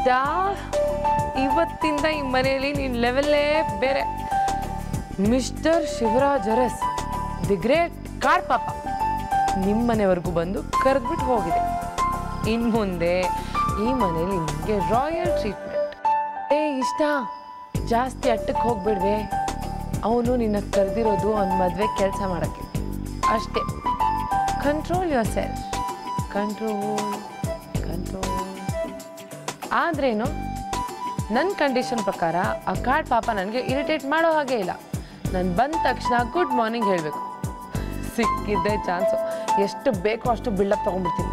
ಇಷ್ಟ ಇವತ್ತಿಂದ ಈ ಮನೆಯಲ್ಲಿ ನಿನ್ನ ಲೆವೆಲ್ಲೇ ಬೇರೆ mister Shivaraj Aras the great car ಪಾಪ ನಿಮ್ಮ ಮನೆವರೆಗೂ ಬಂದು ಕರೆದ್ಬಿಟ್ಟು ಹೋಗಿದೆ ಇನ್ನು ಮುಂದೆ ಈ ಮನೇಲಿ ನಿಮಗೆ ರಾಯಲ್ ಟ್ರೀಟ್ಮೆಂಟ್ ಏ ಇಷ್ಟ ಜಾಸ್ತಿ ಅಟ್ಟಕ್ಕೆ ಹೋಗ್ಬಿಡ್ವೆ ಅವನು ನಿನ್ನ ಕರೆದಿರೋದು ಅವ್ನ ಮದುವೆ ಕೆಲಸ ಮಾಡೋಕ್ಕೆ ಅಷ್ಟೇ control yourself control control ಆದ್ರೇನು ನನ್ನ ಕಂಡೀಷನ್ ಪ್ರಕಾರ ಆ ಕಾರ್ಡ್ ಪಾಪ ನನಗೆ ಇರಿಟೇಟ್ ಮಾಡೋ ಹಾಗೆ ಇಲ್ಲ ನಾನು ಬಂದ ತಕ್ಷಣ ಗುಡ್ ಮಾರ್ನಿಂಗ್ ಹೇಳಬೇಕು ಸಿಕ್ಕಿದ್ದೆ ಚಾನ್ಸು ಎಷ್ಟು ಬೇಕೋ ಅಷ್ಟು ಬಿಲ್ಡಪ್ ತೊಗೊಂಡ್ಬಿಡ್ತೀನಿ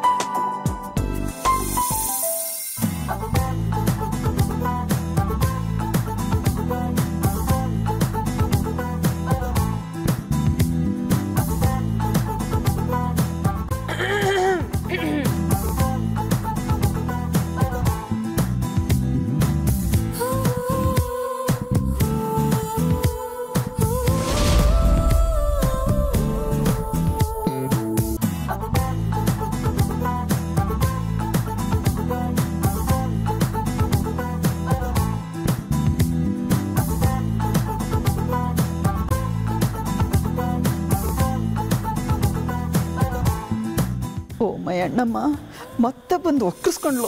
ಓ ಮೈ ಅಣ್ಣಮ್ಮ ಮತ್ತೆ ಬಂದು ಒಕ್ಕರ್ಸ್ಕೊಂಡ್ಲು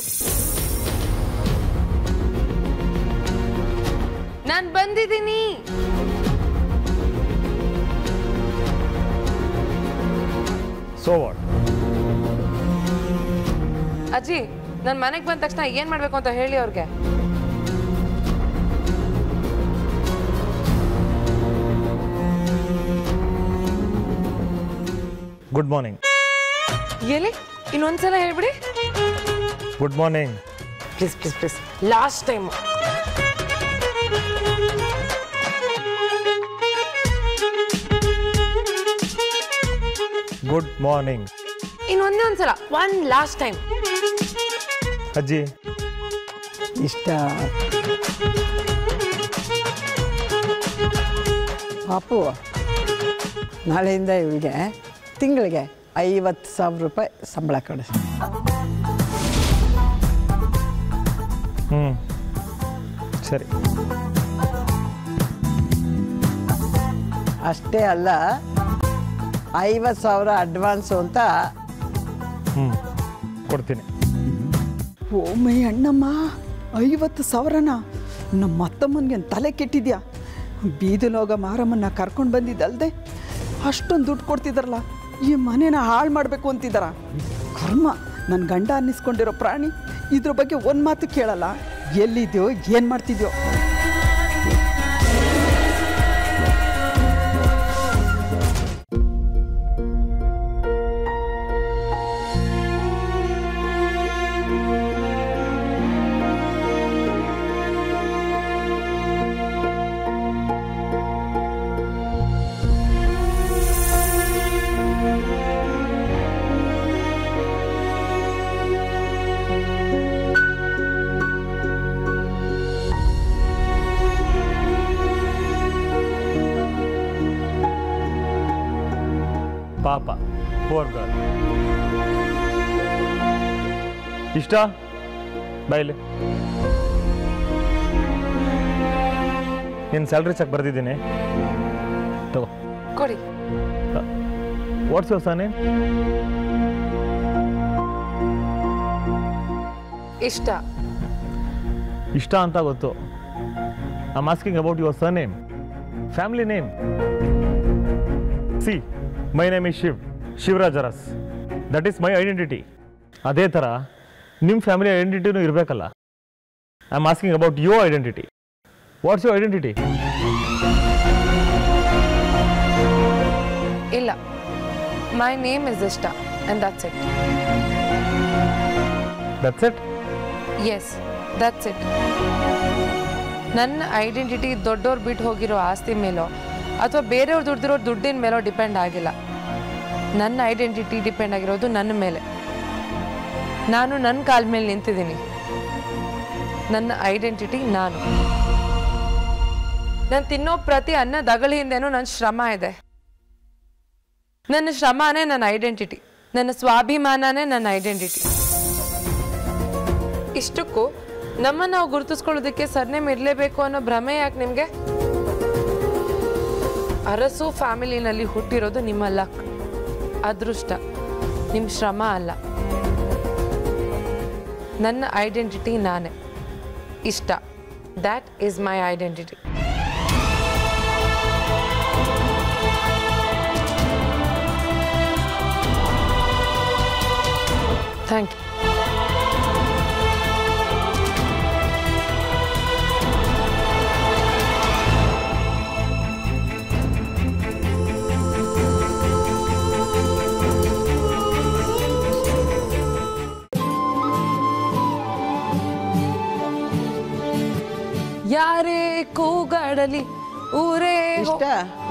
ನಾನು ಬಂದಿದ್ದೀನಿ ಸೊ ವಾಟ್ ಅಜ್ಜಿ ನನ್ನ ಮನೆಗೆ ಬಂದ ತಕ್ಷಣ ಏನು ಮಾಡಬೇಕು ಅಂತ ಹೇಳಿ ಅವ್ರಿಗೆ ಗುಡ್ ಮಾರ್ನಿಂಗ್ ಎಲ್ಲಿ ಇನ್ನೊಂದ್ಸಲ ಹೇಳ್ಬಿಡಿ good morning please please please last time good morning ಇನ್ನೊಂದೇ ಒಂದ್ಸಲ ಒನ್ ಲಾಸ್ಟ್ ಟೈಮ್ ಅಜ್ಜಿ ಇಷ್ಟ ಪಾಪು ನಾಳೆಯಿಂದ ಇವಳಿಗೆ ತಿಂಗಳಿಗೆ ಐವತ್ತು ಸಾವಿರ ರೂಪಾಯಿ ಸಂಬಳ ಕೊಡಿ ಹ್ಞೂ ಸರಿ ಅಷ್ಟೇ ಅಲ್ಲ ಐವತ್ತು ಸಾವಿರ ಅಡ್ವಾನ್ಸು ಅಂತ ಹ್ಞೂ ಕೊಡ್ತೀನಿ ಓ ಮೈ ಅಣ್ಣಮ್ಮ ಐವತ್ತು ಸಾವಿರನ ನಮ್ಮ ಅತ್ತಮ್ಮನಿಗೆ ತಲೆ ಕೆಟ್ಟಿದ್ಯಾ ಬೀದಿಲೋಗ ಮಾರಮ್ಮನ್ನ ಕರ್ಕೊಂಡು ಬಂದಿದ್ದಲ್ದೆ ಅಷ್ಟೊಂದು ದುಡ್ಡು ಕೊಡ್ತಿದ್ದಾರಲ್ಲ ಈ ಮನೇನ ಹಾಳು ಮಾಡಬೇಕು ಅಂತಿದ್ದಾರ ಕರ್ಮ ನನ್ನ ಗಂಡ ಅನ್ನಿಸ್ಕೊಂಡಿರೋ ಪ್ರಾಣಿ ಇದ್ರ ಬಗ್ಗೆ ಒಂದು ಮಾತು ಕೇಳಲ್ಲ ಎಲ್ಲಿದ್ಯೋ ಏನು ಮಾಡ್ತಿದ್ಯೋ ಪಾಪ ಪೋರ್ ಗರ್ಲ್ ಇಷ್ಟ ಬಾಯ್ಲಿ ನಿನ್ನ ಸ್ಯಾಲ್ರಿ ಚೆಕ್ ಬರೆದಿದ್ದೀನಿ ತಗೋ ಕೊಡಿ ವಾಟ್ಸ್ ಯುವರ್ ಸರ್ ನೇಮ್ ಇಷ್ಟ ಇಷ್ಟ ಅಂತ ಗೊತ್ತು I asking about your surname family name see my name is Shiv Shivaraj Aras that is my identity ಅದೇ ಥರ ನಿಮ್ಮ ಫ್ಯಾಮಿಲಿ ಐಡೆಂಟಿಟಿನೂ ಇರಬೇಕಲ್ಲ I am asking about your identity what's your identity ಇಲ್ಲ my name is Ishta and that's it that's it yes that's it ನನ್ನ identity ದೊಡ್ಡವ್ರು ಬಿಟ್ಟು ಹೋಗಿರೋ ಆಸ್ತಿ ಮೇಲೋ ಅಥವಾ ಬೇರೆಯವ್ರು ದುಡ್ದಿರೋ ದುಡ್ಡಿನ ಮೇಲೋ ಡಿಪೆಂಡ್ ಆಗಿಲ್ಲ ನನ್ನ ಐಡೆಂಟಿಟಿ ಡಿಪೆಂಡ್ ಆಗಿರೋದು ನನ್ನ ಮೇಲೆ ನಾನು ನನ್ನ ಕಾಲ ಮೇಲೆ ನಿಂತಿದ್ದೀನಿ ನನ್ನ ಐಡೆಂಟಿಟಿ ನಾನು ನಾನು ತಿನ್ನೋ ಪ್ರತಿ ಅನ್ನ ದಗಳ ಹಿಂದೆನೂ ನನ್ನ ಶ್ರಮ ಇದೆ ನನ್ನ ಶ್ರಮನೇ ನನ್ನ ಐಡೆಂಟಿಟಿ ನನ್ನ ಸ್ವಾಭಿಮಾನನೇ ನನ್ನ ಐಡೆಂಟಿಟಿ ಇಷ್ಟಕ್ಕೂ ನಮ್ಮ ನಾವು ಗುರುತಿಸ್ಕೊಳ್ಳೋದಕ್ಕೆ ಸರ್ನೇಮ್ ಇರಲೇಬೇಕು ಅನ್ನೋ ಭ್ರಮೆ ಯಾಕೆ ನಿಮಗೆ ಅರಸು ಫ್ಯಾಮಿಲಿನಲ್ಲಿ ಹುಟ್ಟಿರೋದು ನಿಮ್ಮ ಲಕ್ ಅದೃಷ್ಟ ನಿಮ್ಮ ಶ್ರಮ ಅಲ್ಲ ನನ್ನ ಐಡೆಂಟಿಟಿ ನಾನೇ Ishta that is my identity thank you ಯಾರೇ ಕೂಗಾಡಲಿ ಊರೇ ಹೋ- ಇಷ್ಟ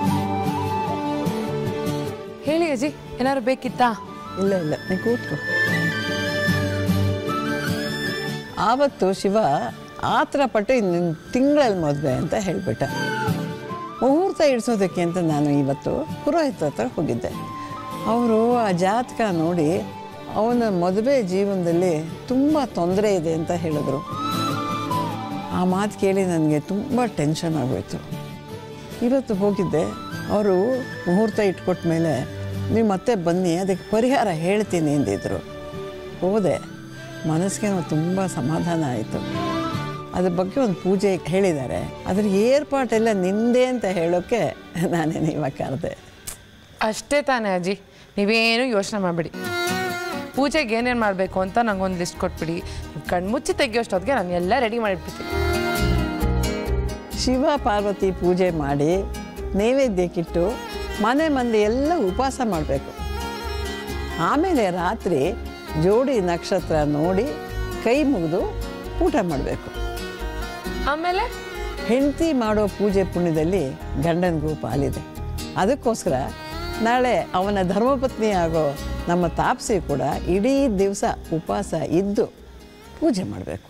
ಹೇಳಿ ಅಜ್ಜಿ ಏನಾದ್ರು ಬೇಕಿತ್ತಾ ಇಲ್ಲ ಇಲ್ಲ ನೀ ಕೂತ್ಕೋ ಆವತ್ತು ಶಿವ ಆತರ ಪಟ್ಟು ಇನ್ನು ತಿಂಗಳಲ್ಲಿ ಮದುವೆ ಅಂತ ಹೇಳಿಬಿಟ್ಟ ಮುಹೂರ್ತ ಇಡ್ಸೋದಕ್ಕೆ ಅಂತ ನಾನು ಇವತ್ತು ಪುರೋಹಿತ ಹತ್ರ ಹೋಗಿದ್ದೆ ಅವರು ಆ ಜಾತಕ ನೋಡಿ ಅವನ ಮದುವೆ ಜೀವನದಲ್ಲಿ ತುಂಬ ತೊಂದರೆ ಇದೆ ಅಂತ ಹೇಳಿದ್ರು ಆ ಮಾತು ಕೇಳಿ ನನಗೆ ತುಂಬ ಟೆನ್ಷನ್ ಆಗೋಯ್ತು ಇವತ್ತು ಹೋಗಿದ್ದೆ ಅವರು ಮುಹೂರ್ತ ಇಟ್ಕೊಟ್ಟ ಮೇಲೆ ನೀವು ಮತ್ತೆ ಬನ್ನಿ ಅದಕ್ಕೆ ಪರಿಹಾರ ಹೇಳ್ತೀನಿ ಎಂದಿದ್ರು ಹೋದೆ ಮನಸ್ಸಿಗೆ ತುಂಬ ಸಮಾಧಾನ ಆಯಿತು ಅದ್ರ ಬಗ್ಗೆ ಒಂದು ಪೂಜೆ ಹೇಳಿದ್ದಾರೆ ಅದ್ರ ಏರ್ಪಾಟೆಲ್ಲ ನಿಂದೆ ಅಂತ ಹೇಳೋಕ್ಕೆ ನಾನೇ ಇವಾಗ ಕರೆದೆ ಅಷ್ಟೇ ತಾನೇ ಅಜ್ಜಿ ನೀವೇನು ಯೋಚನೆ ಮಾಡಬೇಡಿ ಪೂಜೆಗೆ ಏನೇನು ಮಾಡಬೇಕು ಅಂತ ನಂಗೊಂದು ಲಿಸ್ಟ್ ಕೊಟ್ಬಿಡಿ ನೀವು ಕಣ್ಮುಚ್ಚಿ ತೆಗಿಯೋಷ್ಟೊತ್ತಿಗೆ ನಾನು ಎಲ್ಲ ರೆಡಿ ಮಾಡಿಬಿಡ್ತೀನಿ ಶಿವ ಪಾರ್ವತಿ ಪೂಜೆ ಮಾಡಿ ನೈವೇದ್ಯಕ್ಕಿಟ್ಟು ಮನೆ ಮಂದಿ ಎಲ್ಲ ಉಪವಾಸ ಮಾಡಬೇಕು ಆಮೇಲೆ ರಾತ್ರಿ ಜೋಡಿ ನಕ್ಷತ್ರ ನೋಡಿ ಕೈ ಮುಗಿದು ಊಟ ಮಾಡಬೇಕು ಆಮೇಲೆ ಹೆಂಡತಿ ಮಾಡೋ ಪೂಜೆ ಪುಣ್ಯದಲ್ಲಿ ಗಂಡನಿಗೂ ಪಾಲಿದೆ ಅದಕ್ಕೋಸ್ಕರ ನಾಳೆ ಅವನ ಧರ್ಮಪತ್ನಿ ಆಗೋ ನಮ್ಮ ತಾಪ್ಸಿ ಕೂಡ ಇಡೀ ದಿವಸ ಉಪವಾಸ ಇದ್ದು ಪೂಜೆ ಮಾಡಬೇಕು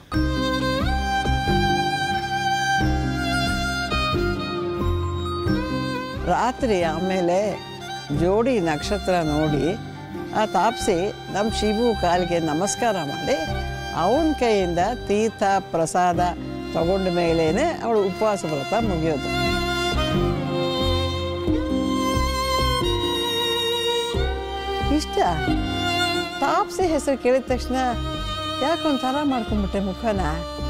ರಾತ್ರಿ ಆಮೇಲೆ ಜೋಡಿ ನಕ್ಷತ್ರ ನೋಡಿ ಆ ತಾಪ್ಸಿ ನಮ್ಮ ಶಿವು ಕಾಲಿಗೆ ನಮಸ್ಕಾರ ಮಾಡಿ ಅವನ ಕೈಯಿಂದ ತೀರ್ಥ ಪ್ರಸಾದ ತಗೊಂಡ ಮೇಲೇ ಅವಳು ಉಪವಾಸ ವ್ರತ ಮುಗಿಯೋದು ಇಷ್ಟ ತಾಪ್ಸಿ ಹೆಸರು ಕೇಳಿದ ತಕ್ಷಣ ಯಾಕೊಂಥರ ಮಾಡ್ಕೊಂಡ್ಬಿಟ್ಟೆ ಮುಖನ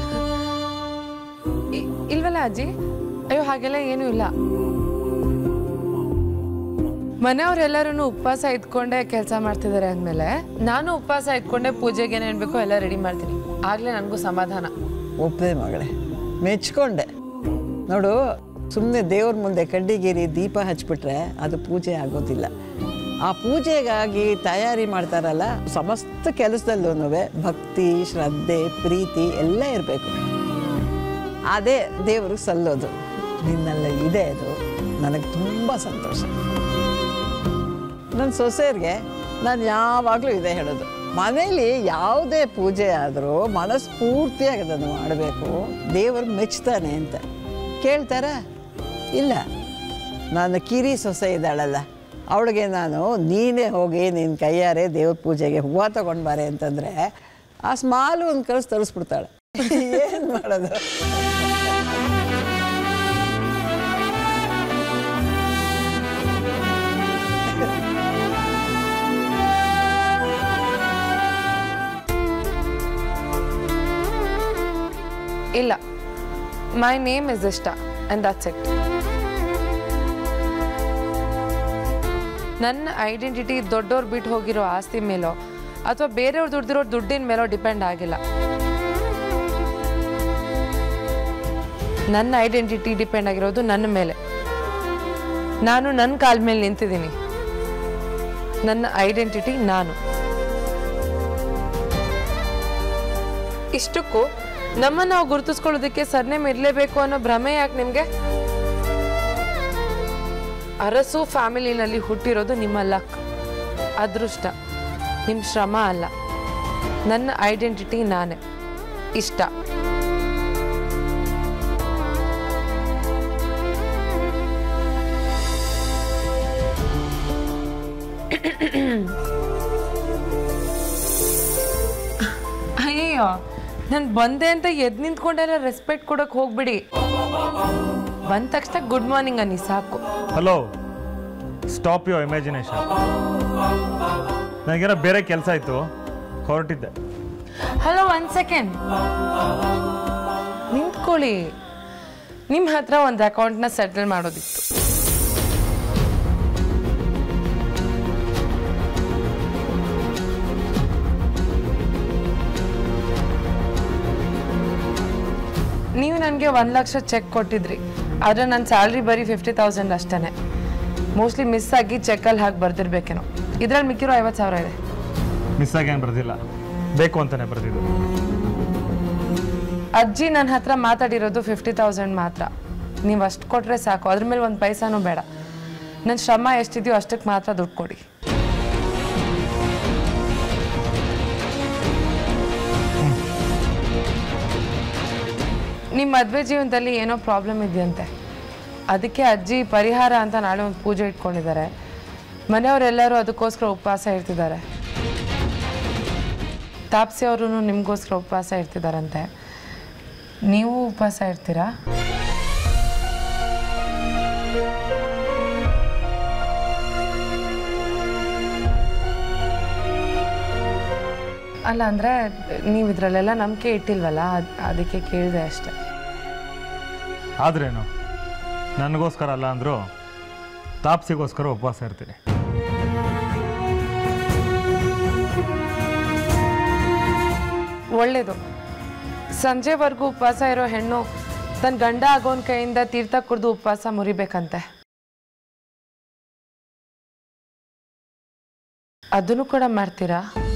ಇ- ಇಲ್ವಲ್ಲ ಅಜ್ಜಿ ಅಯ್ಯೋ ಹಾಗೆಲ್ಲ ಏನೂ ಇಲ್ಲ ಮನೆಯವರೆಲ್ಲರೂ ಉಪವಾಸ ಇದ್ಕೊಂಡೇ ಕೆಲಸ ಮಾಡ್ತಿದ್ದಾರೆ ಅಂದಮೇಲೆ ನಾನು ಉಪವಾಸ ಇದ್ಕೊಂಡೆ ಪೂಜೆಗೆ ಏನೇನು ಬೇಕೋ ಎಲ್ಲ ರೆಡಿ ಮಾಡ್ತೀನಿ ಆಗಲೇ ನನಗೂ ಸಮಾಧಾನ ಒಪ್ಪದೆ ಮಗಳೇ ಮೆಚ್ಕೊಂಡೆ ನೋಡು ಸುಮ್ಮನೆ ದೇವ್ರ ಮುಂದೆ ಕಡ್ಡಿಗೇರಿ ದೀಪ ಹಚ್ಬಿಟ್ರೆ ಅದು ಪೂಜೆ ಆಗೋದಿಲ್ಲ ಆ ಪೂಜೆಗಾಗಿ ತಯಾರಿ ಮಾಡ್ತಾರಲ್ಲ ಸಮಸ್ತ ಕೆಲಸದಲ್ಲೂ ಭಕ್ತಿ ಶ್ರದ್ಧೆ ಪ್ರೀತಿ ಎಲ್ಲ ಇರಬೇಕು ಅದೇ ದೇವ್ರಿಗೆ ಸಲ್ಲೋದು ನಿನ್ನೆಲ್ಲ ಇದೆ ಅದು ನನಗೆ ತುಂಬ ಸಂತೋಷ ನನ್ನ ಸೊಸೆಯರಿಗೆ ನಾನು ಯಾವಾಗಲೂ ಇದೇ ಹೇಳೋದು ಮನೇಲಿ ಯಾವುದೇ ಪೂಜೆ ಆದರೂ ಮನಸ್ಫೂರ್ತಿಯಾಗಿ ಅದನ್ನು ಮಾಡಬೇಕು ದೇವರು ಮೆಚ್ತಾನೆ ಅಂತ ಕೇಳ್ತಾರ ಇಲ್ಲ ನನ್ನ ಕಿರಿ ಸೊಸೆ ಇದ್ದಾಳಲ್ಲ ಅವಳಿಗೆ ನಾನು ನೀನೇ ಹೋಗಿ ನಿನ್ನ ಕೈಯಾರೆ ದೇವ್ರ ಪೂಜೆಗೆ ಹೂವು ತಗೊಂಡು ಬಾರೆ ಅಂತಂದರೆ ಆ ಸ್ಮಾಲು ಒಂದು ಕಳಿಸ್ ತರಿಸ್ಬಿಡ್ತಾಳೆ ಏನು ಮಾಡೋದು ಇಲ್ಲ my name is Ishta and that's it ನನ್ನ ಐಡೆಂಟಿಟಿ ದೊಡ್ಡವ್ರು ಬಿಟ್ಟು ಹೋಗಿರೋ ಆಸ್ತಿ ಮೇಲೋ ಅಥವಾ ಬೇರೆಯವ್ರು ದುಡ್ದಿರೋ ದುಡ್ಡಿನ ಮೇಲೋ ಡಿಪೆಂಡ್ ಆಗಿಲ್ಲ ನನ್ನ ಐಡೆಂಟಿಟಿ ಡಿಪೆಂಡ್ ಆಗಿರೋದು ನನ್ನ ಮೇಲೆ ನಾನು ನನ್ನ ಕಾಲ ಮೇಲೆ ನಿಂತಿದ್ದೀನಿ ನನ್ನ ಐಡೆಂಟಿಟಿ ನಾನು ಇಷ್ಟಕ್ಕೂ ನಮ್ಮ ನಾವು ಗುರುತಿಸ್ಕೊಳ್ಳೋದಕ್ಕೆ ಸರ್ನೇಮ್ ಇರಲೇಬೇಕು ಅನ್ನೋ ಭ್ರಮೆ ಯಾಕೆ ನಿಮಗೆ ಅರಸು ಫ್ಯಾಮಿಲಿನಲ್ಲಿ ಹುಟ್ಟಿರೋದು ನಿಮ್ಮ ಲಕ್ ಅದೃಷ್ಟ ನಿಮ್ಮ ಶ್ರಮ ಅಲ್ಲ ನನ್ನ ಐಡೆಂಟಿಟಿ ನಾನೇ ಇಷ್ಟ ಅಯ್ಯೋ ನಾನು ಬಂದೆ ಅಂತ ಎದ್ ನಿಂತ್ಕೊಂಡೆಲ್ಲ ರೆಸ್ಪೆಕ್ಟ್ ಕೊಡೋಕೆ ಹೋಗ್ಬಿಡಿ ಬಂದ ತಕ್ಷಣ ಗುಡ್ ಮಾರ್ನಿಂಗ್ ಅನ್ನಿ ಸಾಕು ಹಲೋ ಸ್ಟಾಪ್ ಯುವರ್ ಇಮ್ಯಾಜಿನೇಷನ್ ನನಗೇನೋ ಬೇರೆ ಕೆಲಸ ಇತ್ತು ಹೊರಟಿದ್ದೆ ಹಲೋ ಒನ್ ಸೆಕೆಂಡ್ ನಿಂತ್ಕೊಳ್ಳಿ ನಿಮ್ಮ ಹತ್ರ ಒಂದು ಅಕೌಂಟ್ನ ಸೆಟಲ್ ಮಾಡೋದಿತ್ತು ನೀವು ನನಗೆ ಒಂದು ಲಕ್ಷ ಚೆಕ್ ಕೊಟ್ಟಿದ್ರಿ ಆದರೆ ನನ್ನ ಸ್ಯಾಲ್ರಿ ಬರೀ ಫಿಫ್ಟಿ ತೌಸಂಡ್ ಅಷ್ಟೇ ಮೋಸ್ಟ್ಲಿ ಮಿಸ್ ಆಗಿ ಚೆಕ್ಕಲ್ಲಿ ಹಾಕಿ ಬರ್ದಿರ್ಬೇಕೇನೋ ಇದ್ರಲ್ಲಿ ಮಿಕ್ಕಿರೋ ಐವತ್ತು ಸಾವಿರ ಇದೆ ಮಿಸ್ ಆಗಿ ಏನು ಬರ್ದಿಲ್ಲ ಬೇಕು ಅಂತಾನೆ ಬರ್ದಿದ್ದು ಅಜ್ಜಿ ನನ್ನ ಹತ್ರ ಮಾತಾಡಿರೋದು ಫಿಫ್ಟಿ ತೌಸಂಡ್ ಮಾತ್ರ ನೀವು ಅಷ್ಟು ಕೊಟ್ಟರೆ ಸಾಕು ಅದ್ರ ಮೇಲೆ ಒಂದು ಪೈಸಾನೂ ಬೇಡ ನನ್ನ ಶ್ರಮ ಎಷ್ಟಿದೆಯೋ ಅಷ್ಟಕ್ಕೆ ಮಾತ್ರ ದುಡ್ಡು ಕೊಡಿ ನಿಮ್ಮ ಮದುವೆ ಜೀವನದಲ್ಲಿ ಏನೋ ಪ್ರಾಬ್ಲಮ್ ಇದೆಯಂತೆ ಅದಕ್ಕೆ ಅಜ್ಜಿ ಪರಿಹಾರ ಅಂತ ನಾಳೆ ಒಂದು ಪೂಜೆ ಇಟ್ಕೊಂಡಿದ್ದಾರೆ ಮನೆಯವರೆಲ್ಲರೂ ಅದಕ್ಕೋಸ್ಕರ ಉಪವಾಸ ಇರ್ತಿದ್ದಾರೆ ತಾಪ್ಸಿ ಅವರು ನಿಮಗೋಸ್ಕರ ಉಪವಾಸ ಇರ್ತಿದಾರಂತೆ ನೀವು ಉಪವಾಸ ಇರ್ತೀರಾ ಅಲ್ಲ ಅಂದರೆ ನೀವು ಇದರಲ್ಲೆಲ್ಲ ನಂಬಿಕೆ ಇಟ್ಟಿಲ್ವಲ್ಲ ಅದ್- ಅದಕ್ಕೆ ಕೇಳಿದೆ ಅಷ್ಟೆ ಆದ್ರೇನು ನನಗೋಸ್ಕರ ಅಲ್ಲ ಅಂದರೂ ತಾಪ್ಸಿಗೋಸ್ಕರ ಉಪವಾಸ ಇರ್ತೀನಿ ಒಳ್ಳೇದು ಸಂಜೆವರೆಗೂ ಉಪವಾಸ ಇರೋ ಹೆಣ್ಣು ತನ್ನ ಗಂಡ ಆಗೋನ್ ಕೈಯಿಂದ ತೀರ್ಥ ಕುಡಿದು ಉಪವಾಸ ಮುರಿಬೇಕಂತೆ ಅದನ್ನು ಕೂಡ ಮಾಡ್ತೀರಾ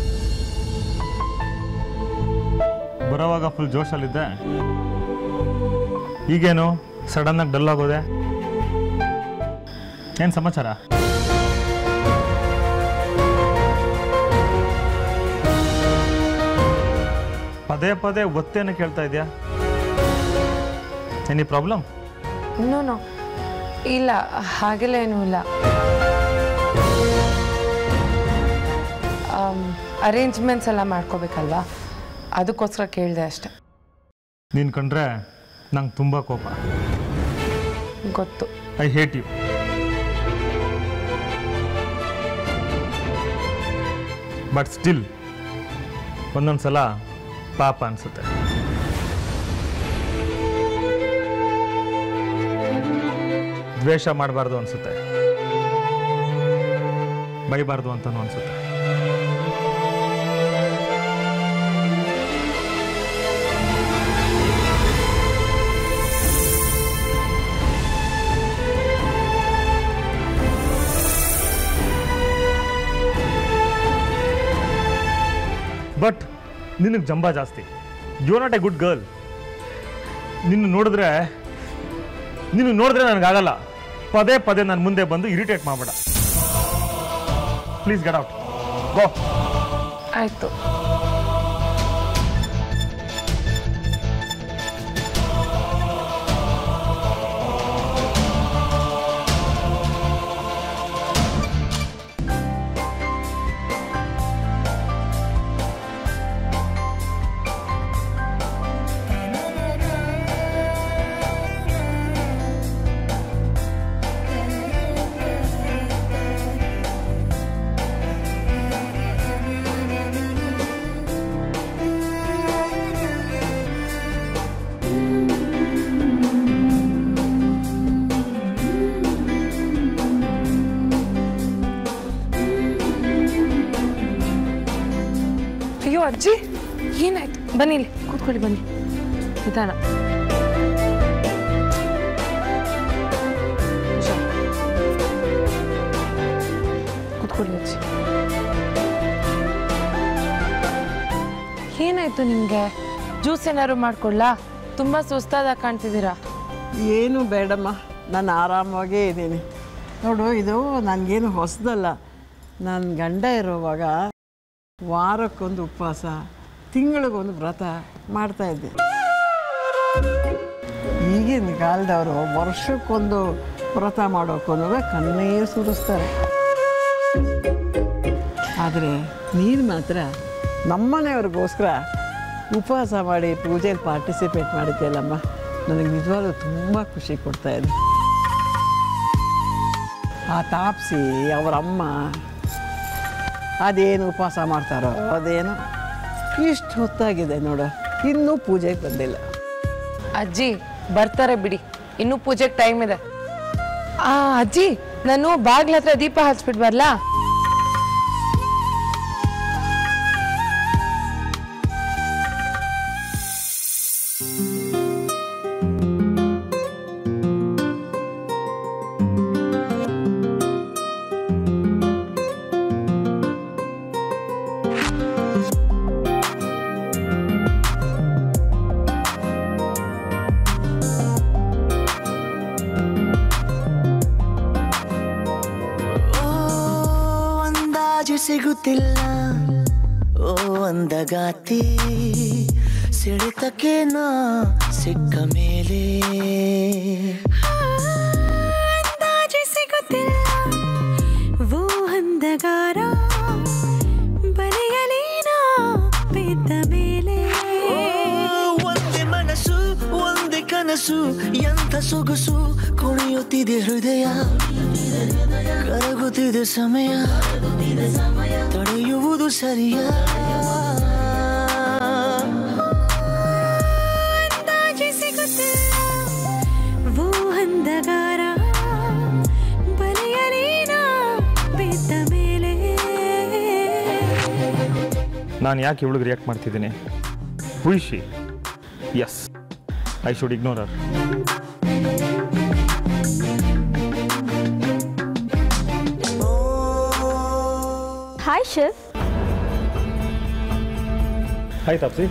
ಬರೋವಾಗ ಫುಲ್ ಜೋಶಲ್ಲಿದ್ದೆ ಈಗೇನು ಸಡನ್ನಾಗಿ ಡಲ್ ಆಗೋದೆ ಏನು ಸಮಾಚಾರ ಪದೇ ಪದೇ ಒತ್ತೇನು ಕೇಳ್ತಾ ಇದೆಯಾ ಎನಿ ಪ್ರಾಬ್ಲಮ್ ನೋ ನೋ ಇಲ್ಲ ಹಾಗೆಲ್ಲ ಏನೂ ಇಲ್ಲ ಅರೇಂಜ್ಮೆಂಟ್ಸ್ ಎಲ್ಲ ಮಾಡ್ಕೋಬೇಕಲ್ವಾ ಅದಕ್ಕೋಸ್ಕರ ಕೇಳಿದೆ ಅಷ್ಟೆ ನೀನು ಕಂಡ್ರೆ ನಂಗೆ ತುಂಬ ಕೋಪ ಗೊತ್ತು I hate you but still ಒಂದೊಂದು ಸಲ ಪಾಪ ಅನಿಸುತ್ತೆ ದ್ವೇಷ ಮಾಡಬಾರ್ದು ಅನಿಸುತ್ತೆ ಬೈಬಾರ್ದು ಅಂತಲೂ ಅನಿಸುತ್ತೆ ಬಟ್ ನಿನಗೆ ಜಂಬ ಜಾಸ್ತಿ you not a good girl ನಿನ್ನ ನೋಡಿದ್ರೆ ನಿನ್ನ ನೋಡಿದ್ರೆ ನನಗಾಗಲ್ಲ ಪದೇ ಪದೇ ನನ್ನ ಮುಂದೆ ಬಂದು ಇರಿಟೇಟ್ ಮಾಡಬೇಡ ಪ್ಲೀಸ್ ಗೆಟ್ ಔಟ್ ಗೋ ಆಯಿತು ಅಯ್ಯೋ ಅಜ್ಜಿ ಏನಾಯ್ತು ಬನ್ನಿ ಇಲ್ಲಿ ಕೂತ್ಕೊಳ್ಳಿ ಬನ್ನಿ ನಿಧಾನ ಹುಷಾರ್. ಕೂತ್ಕೊಳ್ಳಿ ಅಜ್ಜಿ ಏನಾಯ್ತು ನಿಮಗೆ ಜ್ಯೂಸ್ ಏನಾದ್ರು ಮಾಡ್ಕೊಳ್ಳಾ ತುಂಬ ಸುಸ್ತಾದ ಕಾಣ್ತಿದ್ದೀರಾ ಏನು ಬೇಡಮ್ಮ ನಾನು ಆರಾಮಾಗೇ ಇದ್ದೀನಿ ನೋಡು ಇದು ನನಗೇನು ಹೊಸದಲ್ಲ ನನ್ನ ಗಂಡ ಇರೋವಾಗ ವಾರಕ್ಕೊಂದು ಉಪವಾಸ ತಿಂಗಳಿಗೊಂದು ವ್ರತ ಮಾಡ್ತಾ ಇದ್ದೆ ಈಗಿನ ಕಾಲದವರು ವರ್ಷಕ್ಕೊಂದು ವ್ರತ ಮಾಡೋಕ್ಕೂ ಕಣ್ಣೇ ಸುರಿಸ್ತಾರೆ ಆದರೆ ನೀನು ಮಾತ್ರ ನಮ್ಮನೆಯವ್ರಿಗೋಸ್ಕರ ಉಪವಾಸ ಮಾಡಿ ಪೂಜೆಯಲ್ಲಿ ಪಾರ್ಟಿಸಿಪೇಟ್ ಮಾಡಿದ್ಯಲ್ಲಮ್ಮ ನನಗೆ ನಿಜವಾಗ್ಲೂ ತುಂಬ ಖುಷಿ ಕೊಡ್ತಾ ಇದೆ ಆ ತಾಪ್ಸಿ ಅವರ ಅಮ್ಮ ಅದೇನು ಉಪವಾಸ ಮಾಡ್ತಾರೋ ಅದೇನು ಇಷ್ಟು ಹೊತ್ತಾಗಿದೆ ನೋಡ ಇನ್ನೂ ಪೂಜೆಗೆ ಬಂದಿಲ್ಲ ಅಜ್ಜಿ ಬರ್ತಾರೆ ಬಿಡಿ ಇನ್ನೂ ಪೂಜೆಗೆ ಟೈಮ್ ಇದೆ ಆ ಅಜ್ಜಿ ನಾನು ಬಾಗ್ಲ ಹತ್ರ ದೀಪ ಹಚ್ಬಿಟ್ ಬರ್ಲಾ ಓ ಅಂದಾಜು ಸಿಗುತ್ತಿಲ್ಲ ಓ ಅಂದಗಾತಿ ಸೆಳೆತಕ್ಕೆ ನಾ ಸಿಕ್ಕ ಮೇಲೆ ಅಂದಾಜು ಸಿಗುತ್ತಿಲ್ಲ ಓ ಅಂದಗಾರ ಬರೆಯಲೇನ ಬಿದ್ದ ಮೇಲೆ ಓ, ಒಂದೇ ಮನಸ್ಸು ಒಂದೇ ಕನಸು ಎಂಥ ಸೊಗಸು ಕುಣಿಯುತ್ತಿದೆ ಹೃದಯ ಕರಗುತ್ತಿದೆ ಸಮಯ ತಡೆಯುವುದು ಸರಿಯ ಅಂದಾಜು ಸಿಗುತ್ತಿಲ್ಲ ಓ ಅಂದಗಾರ ಬರೆಯಲೇನ ಬಿದ್ದ ಮೇಲೆ ನಾನು ಯಾಕೆ ಇವಳಿಗೆ ರಿಯಾಕ್ಟ್ ಮಾಡ್ತಿದ್ದೀನಿ ಹುಯಿಶಿ yes I should ignore her hi Shiv hi Taapsee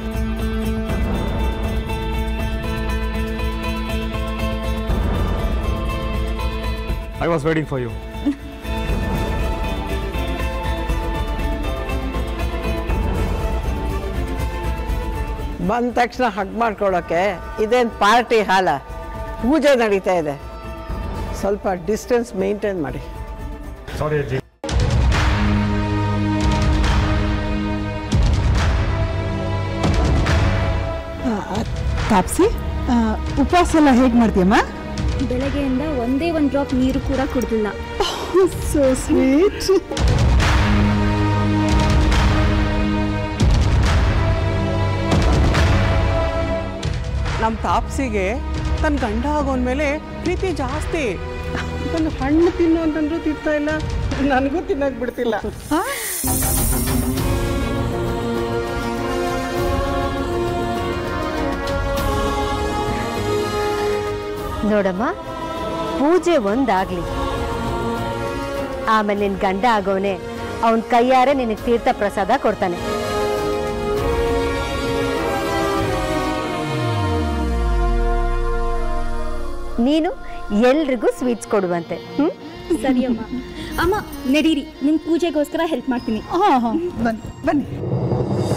I was waiting for you ಬಂದ ತಕ್ಷಣ ಹಗ್ ಮಾಡ್ಕೊಳ್ಳೋಕೆ ಇದೇನು ಪಾರ್ಟಿ ಹಾಲ ಪೂಜೆ ನಡೀತಾ ಇದೆ ಸ್ವಲ್ಪ ಡಿಸ್ಟೆನ್ಸ್ ಮೇಂಟೈನ್ ಮಾಡಿ ಸಾರಿ ಅಜ್ಜಿ ತಾಪ್ಸಿ ಆ, ಉಪವಾಸ ಎಲ್ಲ ಹೇಗೆ ಮಾಡ್ತೀಯಮ್ಮ ಬೆಳಗ್ಗೆಯಿಂದ ಒಂದೇ ಒಂದು ಡ್ರಾಪ್ ನೀರು ಕೂಡ ಕುಡ್ದಿಲ್ಲ ಸೊ ಸ್ವೀಟ್ ನಮ್ಮ ತಾಪ್ಸಿಗೆ ತನ್ನ ಗಂಡ ಆಗೋನ್ ಮೇಲೆ ಪ್ರೀತಿ ಜಾಸ್ತಿ ಒಂದು ಹಣ್ಣು ತಿನ್ನು ಅಂತಂದ್ರೂ ತಿಂತಾ ಇಲ್ಲ ನನಗೂ ತಿನ್ನಕ್ ಬಿಡ್ತಿಲ್ಲ ನೋಡಮ್ಮ ಪೂಜೆ ಒಂದಾಗ್ಲಿ ಆಮೇಲೆ ನಿನ್ ಗಂಡ ಆಗೋನೆ ಅವನ್ ಕೈಯಾರೆ ನಿನಗೆ ತೀರ್ಥ ಪ್ರಸಾದ ಕೊಡ್ತಾನೆ ನೀನು ಎಲ್ರಿಗೂ ಸ್ವೀಟ್ಸ್ ಕೊಡುವಂತೆ ಹ್ಮ್ ಸರಿ ಅಮ್ಮ ಅಮ್ಮ ನಡೀರಿ ನಿಮ್ ಪೂಜೆಗೋಸ್ಕರ ಹೆಲ್ಪ್ ಮಾಡ್ತೀನಿ ಹಾಂ ಹಾಂ ಬನ್ನಿ ಬನ್ನಿ